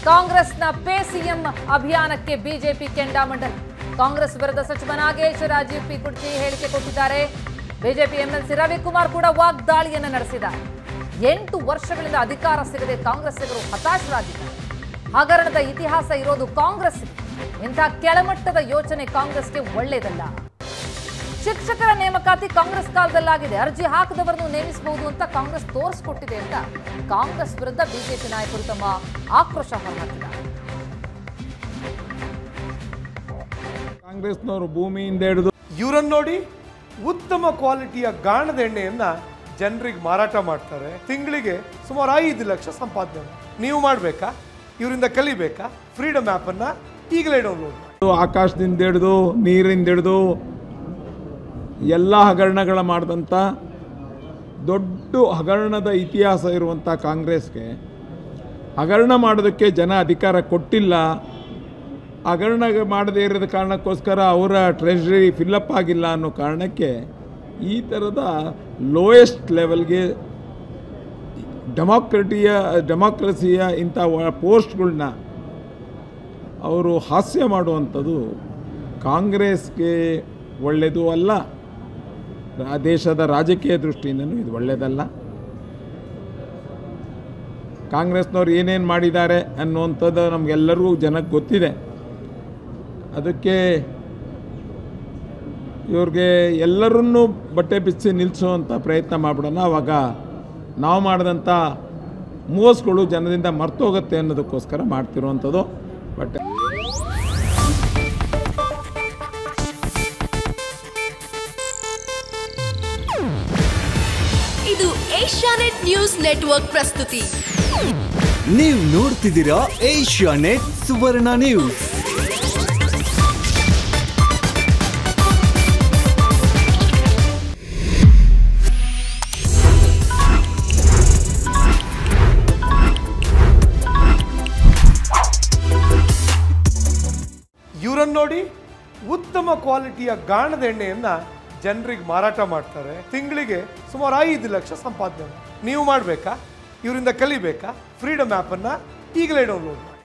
ಕಾಂಗ್ರೆಸ್ನ pay CM ಅಭಿಯಾನಕ್ಕೆ BJP ಕೆಂಡಾಮಂಡಲ ಕಾಂಗ್ರೆಸ್ ವಿರುದ್ಧ ಸಚಿವ ನಾಗೇಶ್ ರಾಜೀವ್ ಪಿ ಕುರ್ಚಿ ಹೇಳಿಕೆ ಕೊಟ್ಟಿದ್ದಾರೆ ಬಿಜೆಪಿ ಎಂಎಲ್ಸಿ ರವಿಕುಮಾರ್ ಕೂಡ ವಾಗ್ದಾಳಿಯನ್ನು ನಡೆಸಿದ್ದಾರೆ ಎಂಟು ವರ್ಷಗಳಿಂದ ಅಧಿಕಾರ ಸಿಗದೆ ಕಾಂಗ್ರೆಸ್ಸಿಗರು ಹತಾಶರಾಗಿದ್ದಾರೆ ಹಗರಣದ ಇತಿಹಾಸ ಇರೋದು ಕಾಂಗ್ರೆಸ್ ಇಂಥ ಕೆಳಮಟ್ಟದ ಯೋಚನೆ ಕಾಂಗ್ರೆಸ್ಗೆ ಒಳ್ಳೆಯದಲ್ಲ ಶಿಕ್ಷಕರ ನೇಮಕಾತಿ ಕಾಂಗ್ರೆಸ್ ಕಾಲದಲ್ಲಾಗಿದೆ ಅರ್ಜಿ ಹಾಕದವರನ್ನು ನೇಮಿಸಬಹುದು ಅಂತ ಕಾಂಗ್ರೆಸ್ ತೋರಿಸ್ಕೊಟ್ಟಿದೆ ಅಂತ ಕಾಂಗ್ರೆಸ್ ವಿರುದ್ಧ ಬಿಜೆಪಿ ನಾಯಕರು ತಮ್ಮ ಆಕ್ರೋಶ ಹೊರಹಾಕಿದ್ದಾರೆ ಕಾಂಗ್ರೆಸ್ನವರು ಭೂಮಿಯಿಂದ ಹಿಡಿದು ಇವರನ್ನು ನೋಡಿ ಉತ್ತಮ ಕ್ವಾಲಿಟಿಯ ಗಾಣದ ಎಣ್ಣೆಯನ್ನ ಜನರಿಗೆ ಮಾರಾಟ ಮಾಡ್ತಾರೆ ತಿಂಗಳಿಗೆ ಸುಮಾರು ಐದು ಲಕ್ಷ ಸಂಪಾದನೆ ಮಾಡಿ. ನೀವು ಮಾಡಬೇಕಾ ಇವರಿಂದ ಕಲಿಬೇಕಾ ಫ್ರೀಡಮ್ ಆ್ಯಪನ್ನು ಈಗಲೇ ಡೌನ್ಲೋಡ್ ಮಾಡಿ ಆಕಾಶದಿಂದ ಹಿಡಿದು ನೀರಿಂದ ಹಿಡಿದು ಎಲ್ಲ ಹಗರಣಗಳ ಮಾಡಿದಂಥ ದೊಡ್ಡ ಹಗರಣದ ಇತಿಹಾಸ ಇರುವಂಥ ಕಾಂಗ್ರೆಸ್ಗೆ ಹಗರಣ ಮಾಡೋದಕ್ಕೆ ಜನ ಅಧಿಕಾರ ಕೊಟ್ಟಿಲ್ಲ ಹಗರಣ ಮಾಡದೇ ಇರೋದ ಕಾರಣಕ್ಕೋಸ್ಕರ ಅವರ ಟ್ರೆಷರಿ ಫಿಲ್ಲಪ್ ಆಗಿಲ್ಲ ಅನ್ನೋ ಕಾರಣಕ್ಕೆ ಈ ಥರದ ಲೋಯೆಸ್ಟ್ ಲೆವೆಲ್ಗೆ ಡೆಮಾಕ್ರಟಿಯ ಡೆಮಾಕ್ರಸಿಯ ಇಂಥ ಪೋಸ್ಟ್ಗಳನ್ನ ಅವರು ಹಾಸ್ಯ ಮಾಡುವಂಥದ್ದು ಕಾಂಗ್ರೆಸ್ಗೆ ಒಳ್ಳೆಯದು ಅಲ್ಲ ರಾ- ದೇಶದ ರಾಜಕೀಯ ದೃಷ್ಟಿಯಿಂದನೂ ಇದು ಒಳ್ಳೆಯದಲ್ಲ ಕಾಂಗ್ರೆಸ್ನವ್ರು ಏನೇನು ಮಾಡಿದ್ದಾರೆ ಅನ್ನುವಂಥದ್ದು ನಮಗೆಲ್ಲರಿಗೂ ಜನಕ್ಕೆ ಗೊತ್ತಿದೆ ಅದಕ್ಕೆ ಇವ್ರಿಗೆ ಎಲ್ಲರನ್ನೂ ಬಟ್ಟೆ ಬಿಚ್ಚಿ ನಿಲ್ಲಿಸುವಂಥ ಪ್ರಯತ್ನ ಮಾಡಿಬಿಡೋಣ ಆವಾಗ ನಾವು ಮಾಡಿದಂಥ ಮೋಸಗಳು ಜನದಿಂದ ಮರ್ತೋಗುತ್ತೆ ಅನ್ನೋದಕ್ಕೋಸ್ಕರ ಮಾಡ್ತಿರುವಂಥದ್ದು ಬಟ್ ಇದು ಏಷ್ಯಾನೆಟ್ ನ್ಯೂಸ್ ನೆಟ್ವರ್ಕ್ ಪ್ರಸ್ತುತಿ ನೀವು ನೋಡ್ತಿದ್ದೀರಾ ಏಷ್ಯಾ ನೆಟ್ ಸುವರ್ಣ ನ್ಯೂಸ್ ಇವರನ್ನು ನೋಡಿ ಉತ್ತಮ ಕ್ವಾಲಿಟಿಯ ಗಾಣದ ಎಣ್ಣೆಯನ್ನ ಜನರಿಗೆ ಮಾರಾಟ ಮಾಡ್ತಾರೆ ತಿಂಗಳಿಗೆ ಸುಮಾರು ಐದು ಲಕ್ಷ ಸಂಪಾದನೆ ಮಾಡಿ. ನೀವು ಮಾಡಬೇಕಾ ಇವರಿಂದ ಕಲಿಬೇಕಾ ಫ್ರೀಡಮ್ ಆ್ಯಪನ್ನು ಈಗಲೇ ಡೌನ್ಲೋಡ್ ಮಾಡಿ